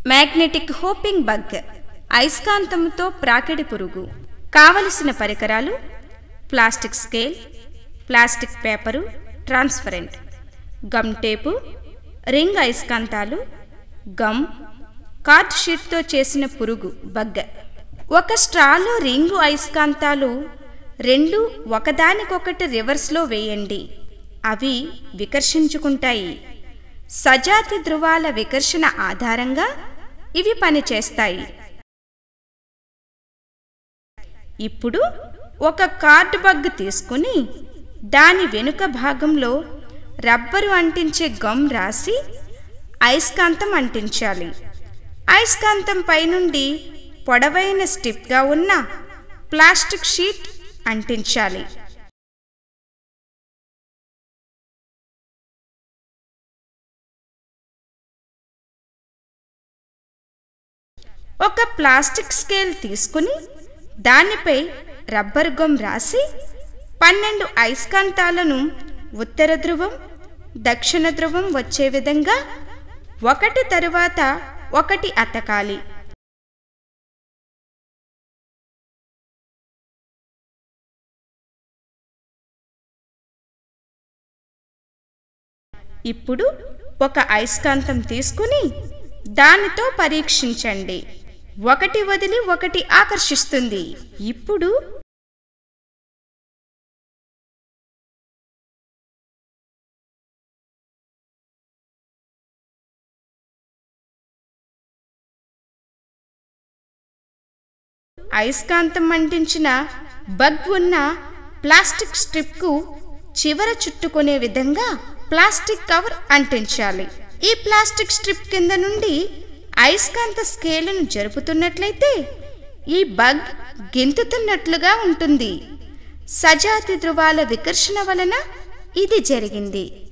magnetic hopping bug అయస్కాంతంతో ప్రాకిడి పురుగు కావలసిన పరికరాలు plastic scale plastic paper transparent gum tape ring అయస్కాంతాలు గమ్ కార్డ్ షీట్తో చేసిన పురుగు బగ్గ ఒక స్ట్రాలో రింగు అయస్కాంతాలు రెండు ఒకదానికొకటి రివర్స్లో వేయండి అవి వికర్షించుకుంటాయి సజాతి ధృవాల వికర్షణ ఆధారంగా ఇవి పనిచేస్తాయి ఇప్పుడు ఒక కార్డ్ బగ్ తీసుకుని దాని వెనుక భాగంలో రబ్బరు అంటించే గమ్ రాసి అయస్కాంతం అంటించాలి అయస్కాంతం పైనుండి పొడవైన స్టిప్గా ఉన్న ప్లాస్టిక్ షీట్ అంటించాలి ఒక ప్లాస్టిక్ స్కేల్ తీసుకుని దానిపై రబ్బర్ గమ్ రాసి పన్నెండు అయస్కాంతాలను ఉత్తర ధ్రువం దక్షిణ ధ్రువం వచ్చే విధంగా ఒకటి తరువాత ఒకటి అతకాలి ఇప్పుడు ఒక అయస్కాంతం తీసుకుని దానితో పరీక్షించండి ఒకటి వదిలి ఒకటి ఆకర్షిస్తుంది ఇప్పుడు అయస్కాంతం అంటించిన బగ్ ఉన్న ప్లాస్టిక్ స్ట్రిప్కు చివర చుట్టుకునే విధంగా ప్లాస్టిక్ కవర్ అంటించాలి ఈ ప్లాస్టిక్ స్ట్రిప్ కింద నుండి అయస్కాంత స్కేలును జరుపుతున్నట్లయితే ఈ బగ్ గెంతుతున్నట్లుగా ఉంటుంది సజాతి ధృవాల వికర్షణ వలన ఇది జరిగింది